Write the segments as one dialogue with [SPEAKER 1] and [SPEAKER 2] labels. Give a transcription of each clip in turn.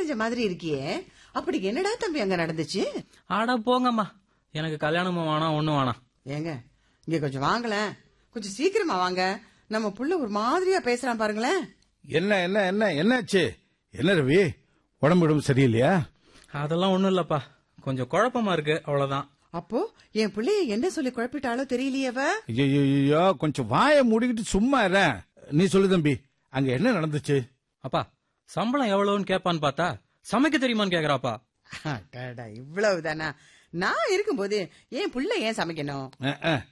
[SPEAKER 1] தெரிஞ்ச மாதிரி இருக்கியே அப்படி என்னடா தம்பி அங்க நடந்துச்சு
[SPEAKER 2] ஆடா போங்கம்மா எனக்கு கல்யாணமும் வேணாம் ஒண்ணும் வேணாம்
[SPEAKER 1] ஏங்க இங்க கொஞ்சம் வாங்களேன் கொஞ்சம் சீக்கிரமா வாங்க நம்ம புள்ள ஒரு மாதிரியா பேசுறான் பாருங்களேன்
[SPEAKER 3] என்ன என்ன என்ன என்னாச்சு என்ன ரவி உடம்பு உடம்பு சரியில்லையா
[SPEAKER 2] அதெல்லாம் ஒண்ணும் இல்லப்பா கொஞ்சம் குழப்பமா இருக்கு அவ்வளவுதான்
[SPEAKER 1] அப்போ என் பிள்ளைய என்ன சொல்லி குழப்பிட்டாலோ தெரியலையவ
[SPEAKER 3] ஐயோ கொஞ்சம் வாயை மூடிக்கிட்டு சும்மா இரு நீ சொல்லு தம்பி அங்க என்ன நடந்துச்சு
[SPEAKER 2] அப்பா சம்பளம் எவ்வளவுன்னு கேட்பான்னு பார்த்தா சமைக்க தெரியுமான்னு கேக்குறாப்பா
[SPEAKER 1] அடடா, இவ்வளவுதானா நான் இருக்கும்போது என் புள்ள ஏன் சமைக்கணும்
[SPEAKER 3] அஹ், அஹ்.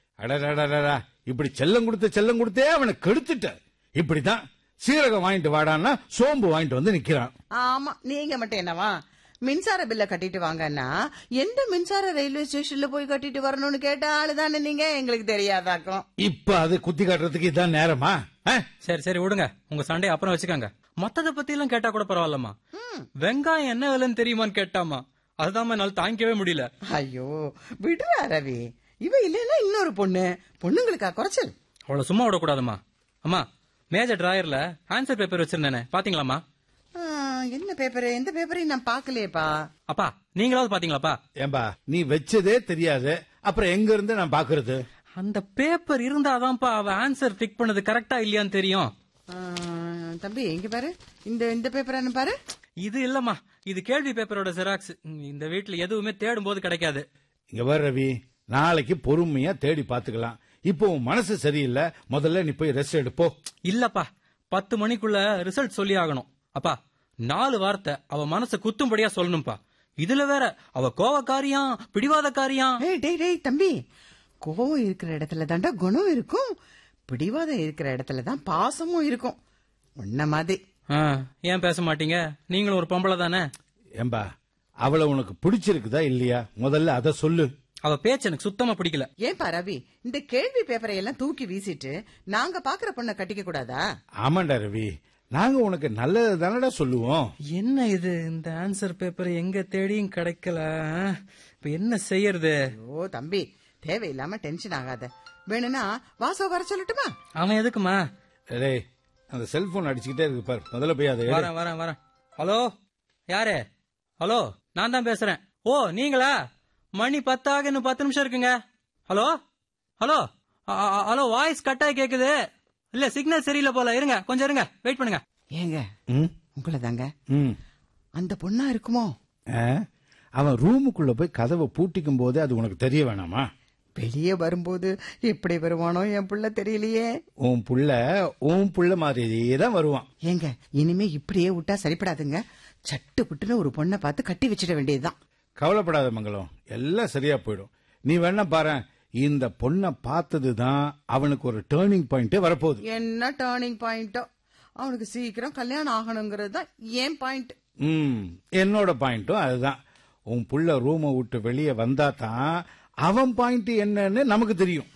[SPEAKER 3] அடடடடடா இப்படி செல்லம் கொடுத்த செல்லம் கொடுத்தே அவனை கெடுத்துட்ட இப்படிதான் சீரகம் வாங்கிட்டு வாடான்னா சோம்பு வாங்கிட்டு வந்து நிக்கிறான்
[SPEAKER 1] ஆமா நீங்க மட்டும் என்னவா மின்சார பில்ல கட்டிட்டு வாங்கன்னா எந்த மின்சார ரயில்வே ஸ்டேஷன்ல போய் கட்டிட்டு வரணும்னு கேட்ட ஆளுதானே நீங்க எங்களுக்கு தெரியாதாக்கும்
[SPEAKER 3] இப்ப அது குத்தி காட்டுறதுக்கு இதான் நேரமா அஹ்?
[SPEAKER 2] சரி சரி விடுங்க உங்க சண்டையை அப்புறம் வச்சுக்கோங்க மத்தத பத்தி எல்லாம் கேட்டா கூட பரவாயில்லம்மா வெங்காயம் என்ன விலைன்னு தெரியுமான்னு கேட்டாமா அதுதான் என்னால தாங்கிக்கவே முடியல
[SPEAKER 1] ஐயோ விடுறா ரவி இவ இல்லைன்னா இன்னொரு பொண்ணு பொண்ணுங்களுக்கா குறைச்சல்
[SPEAKER 2] அவளை சும்மா விடக்கூடாதும்மா அம்மா மேஜர் டிராயர்ல ஆன்சர் பேப்பர் வச்சிருந்தேனே பாத்தீங்களாம்மா
[SPEAKER 1] ஆ, என்ன பேப்பர் எந்த பேப்பரையும் நான் பாக்கலையேப்பா
[SPEAKER 2] அப்பா நீங்களாவது பாத்தீங்களாப்பா
[SPEAKER 3] ஏம்பா நீ வச்சதே தெரியாது அப்புறம் எங்க இருந்து நான் பாக்குறது
[SPEAKER 2] அந்த பேப்பர் இருந்தாதான்ப்பா அவ ஆன்சர் டிக் பண்ணது கரெக்டா இல்லையான்னு தெரியும்
[SPEAKER 1] ஆ, தம்பி இங்க பாரு இந்த இந்த பேப்பர் என்ன பாரு
[SPEAKER 2] இது இல்லம்மா இது கேள்வி பேப்பரோட ஜெராக்ஸ் இந்த வீட்ல எதுவுமே தேடும் போது கிடைக்காது
[SPEAKER 3] இங்க வர ரவி நாளைக்கு பொறுமையா தேடி பாத்துக்கலாம் இப்போ உன் மனசு சரியில்லை முதல்ல நீ போய் ரெஸ்ட் எடுப்போ
[SPEAKER 2] இல்லப்பா பத்து மணிக்குள்ள ரிசல்ட் சொல்லி ஆகணும் அப்பா நாலு வார்த்தை அவ மனச குத்தும்படியா சொல்லணும்ப்பா இதுல வேற அவ கோவக்காரியாம் பிடிவாதக்காரியாம்
[SPEAKER 1] ஏய் டேய் டேய் தம்பி கோவம் இருக்கிற இடத்துல தாண்டா குணம் இருக்கும் பிடிவாதம் இருக்கிற இடத்துல தான் பாசமும் இருக்கும் உன்ன மாதிரி
[SPEAKER 2] ஆ, ஏன் பேச மாட்டீங்க நீங்களும் ஒரு பொம்பளை தானே
[SPEAKER 3] ஏம்பா அவளை உனக்கு பிடிச்சிருக்குதா இல்லையா முதல்ல அத சொல்லு
[SPEAKER 2] அவ பேச்சு எனக்கு சுத்தமா பிடிக்கல
[SPEAKER 1] ஏன்பா ரவி இந்த கேள்வி பேப்பரை எல்லாம் தூக்கி வீசிட்டு நாங்க பாக்குற பொண்ணை கட்டிக்க கூடாதா
[SPEAKER 3] ஆமாண்டா ரவி நாங்க உனக்கு நல்லது தானடா சொல்லுவோம்
[SPEAKER 2] என்ன இது இந்த ஆன்சர் பேப்பர் எங்க தேடியும் கிடைக்கல இப்ப என்ன செய்யறது
[SPEAKER 1] ஐயோ தம்பி தேவையில்லாம டென்ஷன் ஆகாத வேணும்னா வாசோ வர சொல்லட்டுமா
[SPEAKER 2] அவன் எதுக்குமா
[SPEAKER 3] டேய் அந்த செல்போன் அடிச்சுக்கிட்டே இருக்கு பாரு முதல்ல போய் அதை எடு.
[SPEAKER 2] வரேன் வரேன் வரேன் ஹலோ யாரு ஹலோ நான் தான் பேசுறேன் ஓ நீங்களா மணி பத்தாக இன்னும் பத்து நிமிஷம் இருக்குங்க ஹலோ ஹலோ அ- அ- ஹலோ வாய்ஸ் கட்டாய் கேக்குது இல்ல சிக்னல் சரியில்லை போல இருங்க கொஞ்சம் இருங்க வெயிட் பண்ணுங்க
[SPEAKER 1] ஏங்க
[SPEAKER 3] ம்,
[SPEAKER 1] உங்களை தாங்க
[SPEAKER 3] ம்.
[SPEAKER 1] அந்த பொண்ணா இருக்குமோ
[SPEAKER 3] ஆ? அவன் ரூமுக்குள்ள போய் கதவை பூட்டிக்கும் போதே அது உனக்கு தெரிய வேணாமா
[SPEAKER 1] வெளியே வரும்போது எப்படி வருவானோ என் புள்ள தெரியலையே
[SPEAKER 3] உன் புள்ள உன் புள்ள மாதிரியே தான் வருவான்
[SPEAKER 1] ஏங்க இனிமே இப்படியே விட்டா சரிப்படாதுங்க சட்டு புட்டுன்னு ஒரு பொண்ணை பார்த்து கட்டி வச்சிட வேண்டியதுதான்
[SPEAKER 3] கவலைப்படாத மங்களம் எல்லாம் சரியா போயிடும் நீ வேணா பாரு இந்த பொண்ணை பார்த்தது தான் அவனுக்கு ஒரு டேர்னிங் பாயிண்டே வரப்போகுது
[SPEAKER 1] என்ன டேர்னிங் பாயிண்டோ அவனுக்கு சீக்கிரம் கல்யாணம் ஆகணுங்கிறது தான் ஏன் பாயிண்ட்
[SPEAKER 3] ம் என்னோட பாயிண்ட்டும் அதுதான் உன் புள்ள ரூமை விட்டு வெளியே வந்தா தான் அவன் பாயிண்ட் என்னன்னு நமக்கு தெரியும்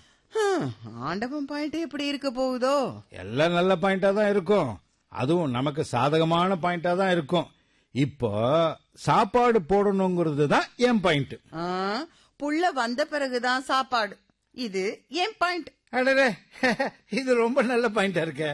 [SPEAKER 1] ஆண்டவன் பாயிண்ட் எப்படி இருக்க போகுதோ
[SPEAKER 3] எல்லாம் நல்ல பாயிண்டா தான் இருக்கும் அதுவும் நமக்கு சாதகமான பாயிண்டா தான் இருக்கும் இப்போ சாப்பாடு போடணுங்கிறது தான் என் பாயிண்ட்
[SPEAKER 1] ஆ, புள்ள வந்த பிறகுதான் சாப்பாடு இது ஏன் பாயிண்ட்
[SPEAKER 3] அடடே இது ரொம்ப நல்ல பாயிண்டா இருக்க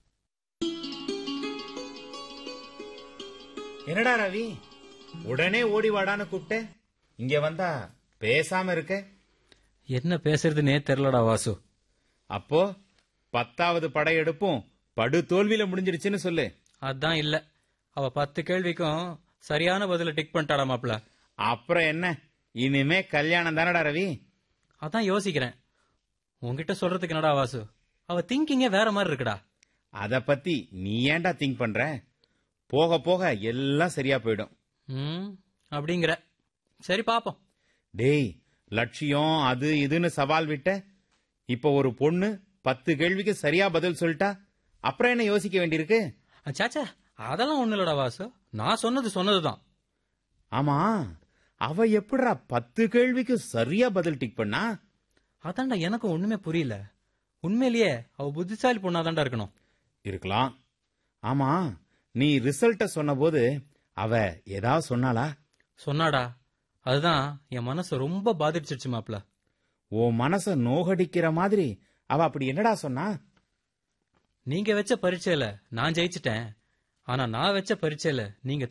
[SPEAKER 4] என்னடா ரவி உடனே ஓடி வாடான்னு கூப்பிட்ட இங்க வந்தா பேசாம இருக்க
[SPEAKER 2] என்ன பேசுறதுன்னே தெரியலடா வாசு
[SPEAKER 4] அப்போ பத்தாவது படையெடுப்பும் படு தோல்வியில முடிஞ்சிடுச்சுன்னு சொல்லு
[SPEAKER 2] அதான் இல்ல அவ பத்து கேள்விக்கும் சரியான பதில டிக் பண்ணிட்டாடா மாப்ள
[SPEAKER 4] அப்புறம் என்ன இனிமே கல்யாணம் தானடா ரவி
[SPEAKER 2] அதான் யோசிக்கிறேன் உன்கிட்ட சொல்றதுக்கு என்னடா வாசு அவ திங்கிங்கே வேற மாதிரி இருக்குடா
[SPEAKER 4] அத பத்தி நீ ஏன்டா திங்க் பண்ற போக போக எல்லாம் சரியா போயிடும்
[SPEAKER 2] ம் அப்படிங்கிற சரி பாப்போம்
[SPEAKER 4] டேய் லட்சியம் அது இதுன்னு சவால் விட்ட இப்ப ஒரு பொண்ணு பத்து கேள்விக்கு சரியா பதில் சொல்லிட்டா அப்புறம் என்ன யோசிக்க வேண்டியிருக்கு
[SPEAKER 2] சாச்சா அதெல்லாம் ஒண்ணு இல்லடா வாசு நான் சொன்னது சொன்னதுதான்
[SPEAKER 4] ஆமா அவ எப்படிடா பத்து கேள்விக்கு சரியா பதில் டிக் பண்ணா
[SPEAKER 2] அதான்டா எனக்கு ஒண்ணுமே புரியல உண்மையிலேயே அவ புத்திசாலி பொண்ணாதான்டா இருக்கணும்
[SPEAKER 4] இருக்கலாம் ஆமா நீ ரிசல்ட்ட சொன்னபோது அவ ஏதாவது சொன்னாளா
[SPEAKER 2] சொன்னாடா அதுதான் என் மனசு ரொம்ப பாதிச்சிருச்சு மாப்ள
[SPEAKER 4] உன் மனச நோகடிக்கிற மாதிரி அவ அப்படி என்னடா சொன்னா
[SPEAKER 2] நீங்க வச்ச பரீட்சையில நான் ஜெயிச்சிட்டேன் ஆனா நான் வச்ச பரீட்சையில நீங்க